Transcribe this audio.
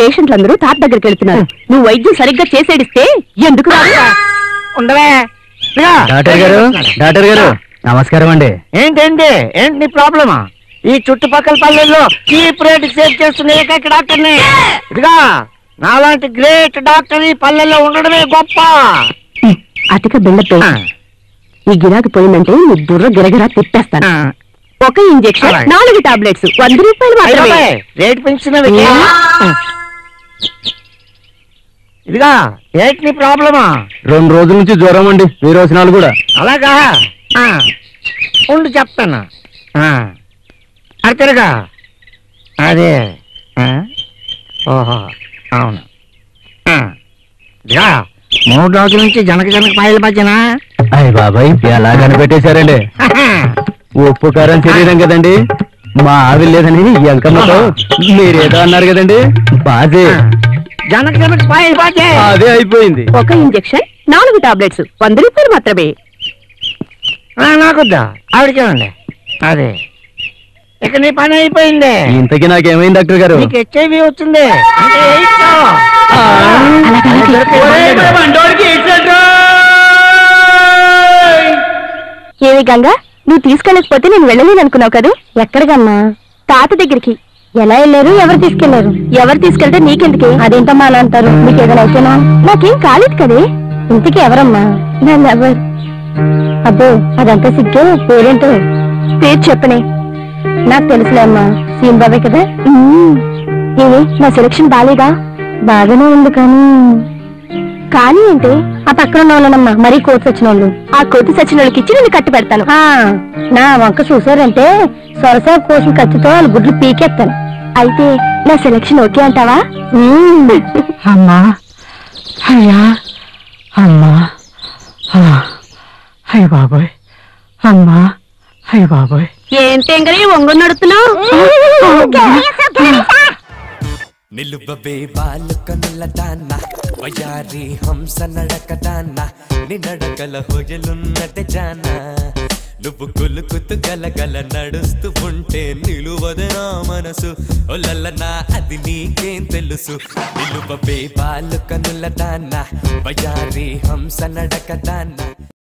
పేషెంట్లందరూ తాత దగ్గరికి వెళ్తున్నారు నువ్వు వైద్యం సరిగ్గా చేసేడిస్తే ఎందుకు రాదు ఉండవే ఇదిగో. డాక్టర్ గారు డాక్టర్ గారు నమస్కారం అండి ఏంటండి ఏంటి నీ ప్రాబ్లమా ఈ చుట్టుపక్కల పల్లెల్లో చీప్ రేట్ సేవ్ చేస్తున్న ఏకైక డాక్టర్ని ఇదిగా నాలాంటి గ్రేట్ డాక్టర్ ఈ పల్లెల్లో ఉండడమే గొప్ప అతిక బిళ్ళతో ఆ, ఈ గిరాకి పోయిందంటే నీ బుర్ర గిరగిరా తిప్పేస్తాను ఆ. ఒక ఇంజెక్షన్ అలాగే. నాలుగు టాబ్లెట్స్ వంద రూపాయలు అయ్య మాత్రమే బాబాయ్, రేట్ పెంచినవి ఇదిగా ఏంటి నీ ప్రాబ్లమా రెండు రోజుల నుంచి జ్వరం అండి విరోచనాలు కూడా అలాగా ఆ, ఉండు చెప్తాను ఆ, అది తిరగా అదే ఆ, ఓహో అవును ఆ, ఇదిగా మూడు రోజుల నుంచి జనక జనక పాయల మధ్యన అయ్య బాబాయ్ ఎలా కనిపెట్టేశారండి ఉప్పు కారం శరీరం కదండి మా ఆవిడ లేదని ఎంకమ్మతో మీరేదో అన్నారు కదండి బాజే జనక జనక పాయల బాజే అదే అయిపోయింది ఒక ఇంజెక్షన్ నాలుగు టాబ్లెట్స్ వంద రూపాయలు మాత్రమే ఆ, నాకొద్దా ఆవిడకేనండి అదే ఇక నీ పని అయిపోయింది ఇంతకీ నాకేమైంది డాక్టర్ గారు నీకు హెచ్ఐవి వచ్చింది అంటే ఎయిడ్స్. ఏమి గంగా నువ్వు తీసుకెళ్ళకపోతే నేను వెళ్ళలేను అనుకున్నావు కదా ఎక్కడికమ్మా తాత దగ్గరికి ఎలా వెళ్ళారు ఎవరు తీసుకెళ్లారు ఎవరు తీసుకెళ్తే నీకెందుకు అదేంటమ్మా అలా అంటారు నీకు ఏదైనా అయితేనా నాకేం కాలేదు కదే ఇంతకీ ఎవరమ్మా నన్ను ఎవరు అబ్బో అదంతా సిగ్గే పేరేంటో పేరు చెప్పనే నాకు తెలుసులే అమ్మా సీన్ బాబే కదా ఏమి నా సెలక్షన్ బాలేదా బాగానే ఉంది కానీ కానీ ఏంటి ఆ పక్కన ఉన్న వాళ్ళనమ్మా మరీ కోతి వచ్చిన వాళ్ళు ఆ కోతి సచిన వాళ్ళకి ఇచ్చి నేను కట్టి పెడతాను నా వంక చూసారంటే సొరసా కోసిన కత్తితో వాళ్ళు గుడ్లు పీకేస్తాను అయితే నా సెలక్షన్ ఓకే అంటావా అమ్మా అయ్యా అమ్మా ఆ, అయ్య బాబోయ్ అమ్మా అయ్య బాబోయ్ ఏంటంగరి ఒంగు నడుతున్నావు నిలువవే బాలు కనుల దాన్న వయారి హంస నడక దాన్న నిన్నడకల హొయలున్నది జాన నువ్వు కులుకుతూ గలగల నడుస్తూ ఉంటే నిలువదు నా మనసు ఒల్లన్న అది నీకేం తెలుసు నిలువవే బాలు కనుల దాన్న వయారి హంస నడక దాన్న